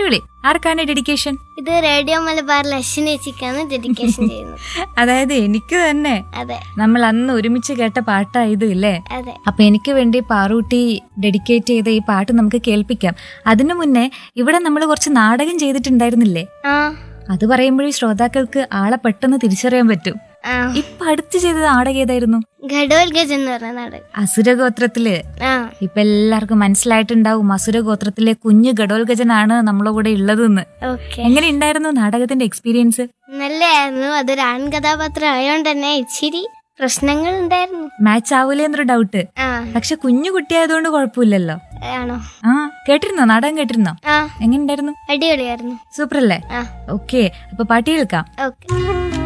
അടിപൊളി ആർക്കാണ് ഡെഡിക്കേഷൻ ഇത് റേഡിയോ മലബാറിൽ അശ്വിനേച്ചിക്കാണ് ഡെഡിക്കേഷൻ ചെയ്യുന്നത് അതായത് എനിക്ക് തന്നെ അതെ നമ്മൾ അന്ന് ഒരുമിച്ച് കേട്ട പാട്ടാ ഇത് ഇല്ലേ അതെ അപ്പൊ എനിക്ക് വേണ്ടി പാറൂട്ടി ഡെഡിക്കേറ്റ് ചെയ്ത ഈ പാട്ട് നമുക്ക് കേൾപ്പിക്കാം അതിനു മുന്നേ ഇവിടെ നമ്മൾ കുറച്ച് നാടകം ചെയ്തിട്ടുണ്ടായിരുന്നില്ലേ ആ അത് പറയുമ്പോഴേ ശ്രോതാക്കൾക്ക് ആളെ പെട്ടെന്ന് തിരിച്ചറിയാൻ പറ്റും ആ ഇപ്പൊ അടുത്ത് ചെയ്ത നാടകം ഏതായിരുന്നു ഘടോൽഗജ് എന്ന് പറഞ്ഞ നാടകം അസുരഗോത്രത്തില് ആ ഇപ്പൊ എല്ലാവർക്കും മനസ്സിലായിട്ടുണ്ടാവും അസുരഗോത്രത്തിലെ കുഞ്ഞു ഗഡോൽഗജനാണ് നമ്മളെ കൂടെ ഉള്ളതെന്ന് ഓക്കെ എങ്ങനെ ഉണ്ടായിരുന്നു നാടകത്തിന്റെ എക്സ്പീരിയൻസ് നല്ലതായിരുന്നു അതൊരു ആൺ കഥാപാത്രം ആയതുകൊണ്ട് തന്നെ ഇച്ചിരി പ്രശ്നങ്ങൾ ഉണ്ടായിരുന്നു മാച്ച് ആവൂലേ എന്നൊരു ഡൗട്ട് ആ പക്ഷെ കുഞ്ഞു കുട്ടിയായതുകൊണ്ട് കുഴപ്പമില്ലല്ലോ ആണോ ആ കേട്ടിരുന്നോ നാടകം കേട്ടിരുന്നോ ആ എങ്ങനെ ഉണ്ടായിരുന്നു അടിപൊളിയായിരുന്നു സൂപ്പർ അല്ലേ ആ ഓക്കെ അപ്പൊ പാട്ടി കേൾക്കാം ഓക്കെ